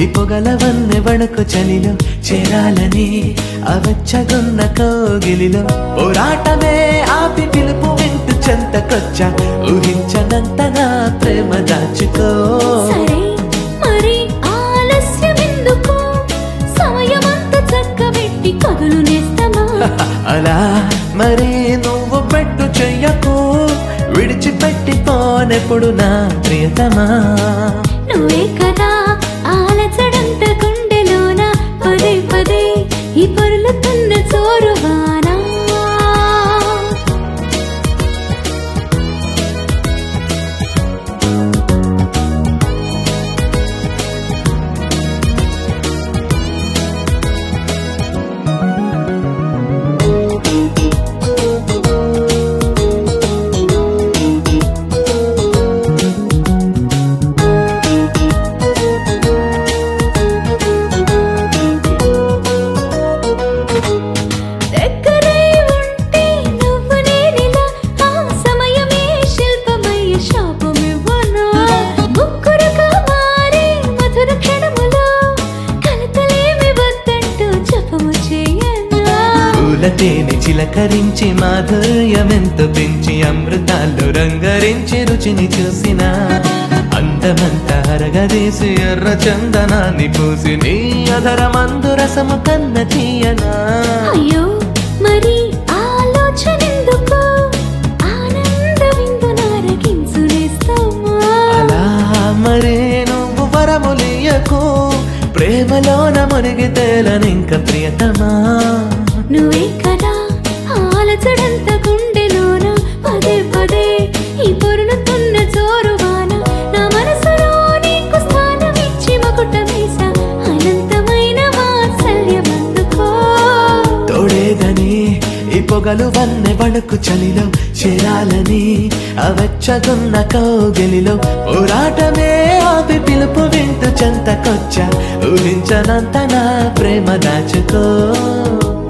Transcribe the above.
ఈ పొగల వన్నె వణుకు చలిలో చేరాలని అవచ్చగున్న కోగిలిలో పోరాటమే ఆపి పిలుపు వింటూ చెంతకొచ్చా ఊహించనంత నా ప్రేమ దాచుకో సరే మరి ఆలస్యమెందుకు సమయమంతా చక్కబెట్టి కథలు నేస్తమా అలా మరి నువ్వు పెట్టు చెయ్యకు విడిచిపెట్టి పోనెప్పుడు నా ప్రియతమా నువ్వే కదా ఆలచడంత గుండెలోన పదే పదే ఈ పొరులుతున్న చోరువానా దగ్గరై ఉంటే నువ్వు నేనిలా ఆ సమయమే శిల్పమయ్య శాపమివ్వనా ముక్కురుగా మారే మధుర క్షణములో కలతలేమి వద్దంటూ జపము చేయనా పూలతేని చిలకరించి మాధుర్యమెంతో పెంచి అమృతాల్లో రంగరించి రుచిని చూసిన అందమంతా అరగదీసి ఎర్ర చందనాన్ని పూసి నీ అధర మందు రసము కన్న తీయనా అయ్యో మరి ఆలోచనెందుకు ఆనంద విందు నారగించునేస్తామా అలా మరే నువ్వు వరములియకు ప్రేమలోన మునిగి తేలనింక ప్రియతమా నువ్వే కదా ఆలచడంత గుండెలోన పదే పదే ఈ పొరులుతున్న జోరువాన నా మనసులో నీకు స్థానం ఇచ్చి మకుటమేసా అనంతమైన వాత్సల్యమందుకో తోడేదని ఈ పొగలు వన్నె వణుకు చలిలో చేరాలని అవచ్చగున్న కౌగిలిలో పోరాటమే ఆపి పిలుపు వింటూ చెంతకొచ్చా ఊహించనంత నా ప్రేమ దాచుకో